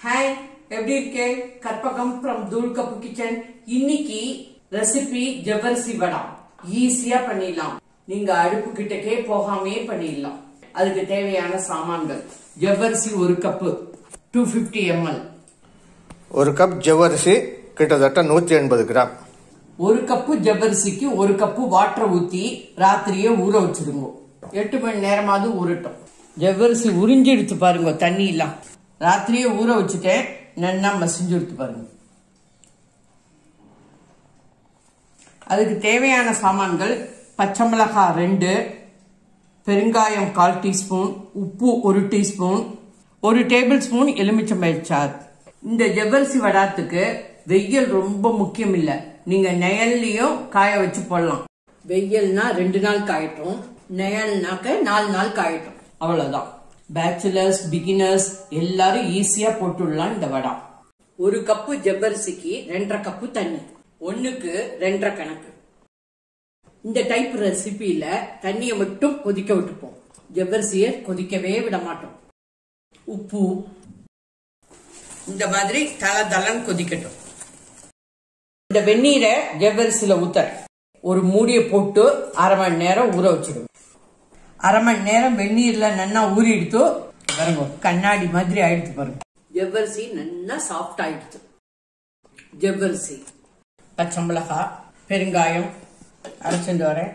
Hi எப்படி இருக்கே Karpagam from Thool cup kitchen இன்னைக்கு ரெசிபி ஜவ்வரிசி வடா ஈஸியா பண்ணிடலாம் நீங்க அடுப்பு கிட்டக்கே போகாமே பண்ணிடலாம் அதுக்கு தேவையான சாமான்கள் ஜவ்வரிசி ஒரு கப்பு டூ பிப்டி எம்எல் ஒரு கப் ஜவ்வரிசி கிட்டத்தட்ட நூற்றி எண்பது கிராம் ஒரு கப்பு ஜவ்வரிசிக்கு ஒரு கப்பு வாட்டர் ஊத்தி ராத்திரியே ஊற வச்சிருங்க எட்டு மணி நேரமாவது ஊறட்டும் ஜவ்வரிசி உறிஞ்சி எடுத்து பாருங்க தண்ணி எல்லாம் ராத்திரியே ஊற வச்சுட்டேன் நன்னா மசிஞ்சு எடுத்து பாருங்க அதுக்கு தேவையான சாமான்கள் பச்சை மிளகாய் ரெண்டு பெருங்காயம் கால் டீஸ்பூன் உப்பு ஒரு டீஸ்பூன் ஒரு டேபிள் ஸ்பூன் எலுமிச்சம்பழச்சாறு இந்த ஜவ்வரிசி வடாத்துக்கு வெயில் ரொம்ப முக்கியம் இல்ல நீங்க நெயல்லையும் காய வச்சு போடலாம் வெயில்னா ரெண்டு நாள் காயட்டும் நெயல்னாக்க நாலு நாள் காயட்டும் அவ்வளவுதான் பேச்சுலர்ஸ் பிகினர்ஸ் எல்லாரும் ஈஸியா போட்டுடலாம் இந்த வடா ஒரு கப்பு ஜவ்வரிசிக்கு ரெண்டரை கப்பு தண்ணி ஒண்ணுக்கு ரெண்டரை கணக்கு இந்த டைப் ரெசிபியில தண்ணியை மட்டும் கொதிக்க விட்டுப்போம் ஜவ்வரிசியை கொதிக்கவே விட மாட்டோம் உப்பு இந்த மாதிரி தல தலன் கொதிக்கட்டும் இந்த வெந்நீரை ஜவ்வரிசியில ஊத்த ஒரு மூடியை போட்டு அரை மணி நேரம் ஊற வச்சிடுங்க அரை மணி நேரம் வெந்நீர்ல நன்னா ஊறி எடுத்து பாருங்க கண்ணாடி மாதிரி ஆயிடுச்சு பாருங்க ஜவ்வரிசி நல்லா சாஃப்ட் ஆயிடுச்சு ஜவ்வரிசி பச்சை மிளகாய் பெருங்காயம் அரைச்சிட்டு வரேன்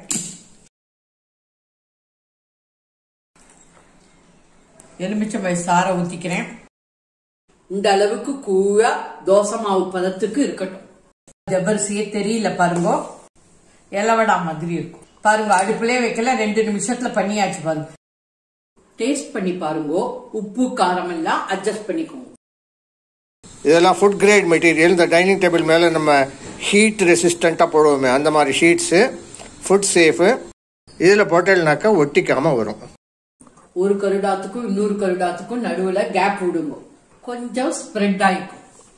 எலுமிச்சம்பழ சாரை ஊத்திக்கிறேன் இந்த அளவுக்கு கூழா தோசை மாவு பதத்துக்கு இருக்கட்டும் ஜவ்வரிசியே தெரியல பாருங்க இலவடா மாதிரி இருக்கும் பாருங்க அடுப்புலயே வைக்கல ரெண்டு நிமிஷத்துல பண்ணியாச்சு பாருங்க டேஸ்ட் பண்ணி பாருங்க உப்பு காரம் எல்லாம் அட்ஜஸ்ட் பண்ணிக்கோங்க இதெல்லாம் ஃபுட் கிரேட் மெட்டீரியல் இந்த டைனிங் டேபிள் மேலே நம்ம ஹீட் ரெசிஸ்டண்ட்டாக போடுவோமே அந்த மாதிரி ஷீட்ஸு ஃபுட் சேஃபு இதில் போட்டேல்னாக்கா ஒட்டிக்காமல் வரும் ஒரு கருடாத்துக்கும் இன்னொரு கருடாத்துக்கும் நடுவுல கேப் விடுங்க கொஞ்சம் ஸ்ப்ரெட் ஆயிக்கும்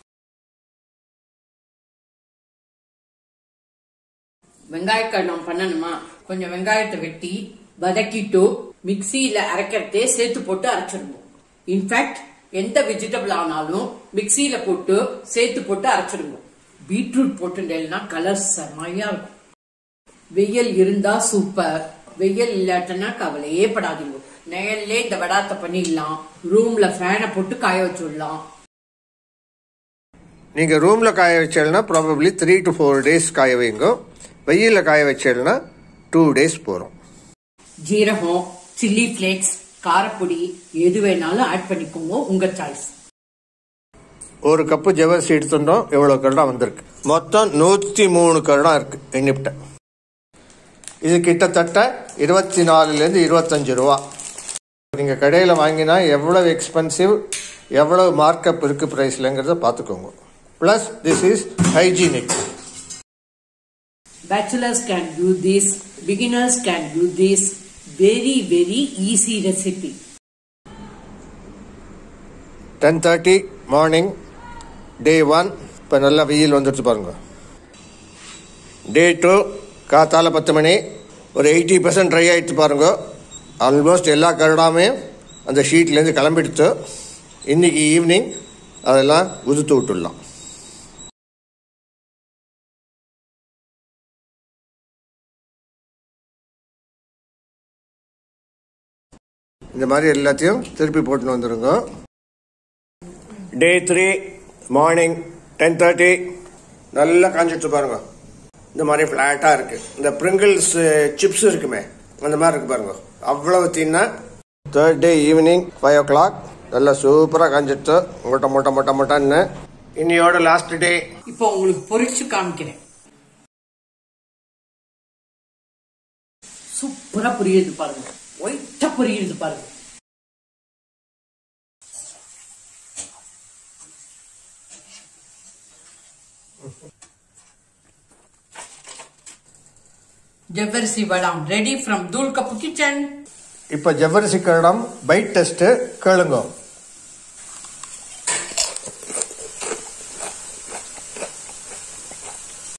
வெங்காயக்கடம் பண்ணணுமா கொஞ்சம் வெங்காயத்தை வெட்டி வதக்கிட்டு மிக்சியில அரைக்கிறதே சேர்த்து போட்டு அரைச்சிடுவோம் இன்ஃபேக்ட் எந்த வெஜிடபிள் ஆனாலும் மிக்சியில போட்டு சேர்த்து போட்டு அரைச்சிடுவோம் பீட்ரூட் போட்டுட்டேன்னா கலர் செமையா இருக்கும் வெயில் இருந்தா சூப்பர் வெயில் இல்லாட்டனா கவலையே படாதீங்க நெயல்லே இந்த வடாத்தை பண்ணிடலாம் ரூம்ல ஃபேனை போட்டு காய வச்சுடலாம் நீங்கள் ரூமில் காய வச்சேல்னா probably three to four days காய வைங்க வெயிலில் காய வச்சேல்னா டூ டேஸ் போகிறோம் ஜீரகம் சில்லி ஃபிளேக்ஸ் காரப்பொடி எது வேணாலும் ஆட் பண்ணிக்கோங்க உங்க சாய்ஸ் ஒரு கப்பு ஜவ்வரிசி எடுத்துட்டோம் எவ்வளோ கருடம் வந்திருக்கு மொத்தம் நூற்றி மூணு கருடம் இருக்கு எண்ணிவிட்டேன் இது கிட்டத்தட்ட இருபத்தி நாலுலேருந்து இருபத்தஞ்சு ரூபா நீங்கள் கடையில் வாங்கினா எவ்வளவு எக்ஸ்பென்சிவ் எவ்வளவு மார்க்கப் இருக்கு ப்ரைஸ்லங்கிறத பார்த்துக்கோங்க plus this is hygienic Bachelors can do this, beginners can do this. Very, very easy recipe. Ten thirty morning day one இப்போ நல்லா வெயில் வந்துடுச்சு பாருங்க டே டூ காத்தால பத்து மணி ஒரு எயிட்டி பர்சன்ட் ட்ரை ஆகிடுச்சு பாருங்க ஆல்மோஸ்ட் எல்லா கருடாமே அந்த ஷீட்லேருந்து கிளம்பிடுச்சு இன்னைக்கு ஈவினிங் அதெல்லாம் உதுத்து விட்டுடலாம் இந்த மாதிரி எல்லாத்தையும் திருப்பி போட்டுன்னு வந்துருங்க day three morning ten thirty நல்லா காஞ்சிட்டு பாருங்க இந்த மாதிரி ஃப்ளாட்டாக இருக்கு இந்த பிரிங்கிள்ஸ் சிப்ஸ் இருக்குமே அந்த மாதிரி இருக்கு பாருங்க அவ்வளவு தீனா third day evening five o'clock நல்லா சூப்பராக காஞ்சிட்டு மொட்டை மொட்டை மொட்டை மொட்டைன்னு இன்னையோட லாஸ்ட் டே இப்போ உங்களுக்கு பொரிச்சு காமிக்கிறேன் சூப்பரா புரியுது பாருங்க ஒயிட்டா புரியுது பாருங்க ஜவ்வரிசி vadam ready from Thool cup kitchen இப்போ ஜவ்வரிசி கருடம் பைட் டெஸ்ட்டு கேளுங்க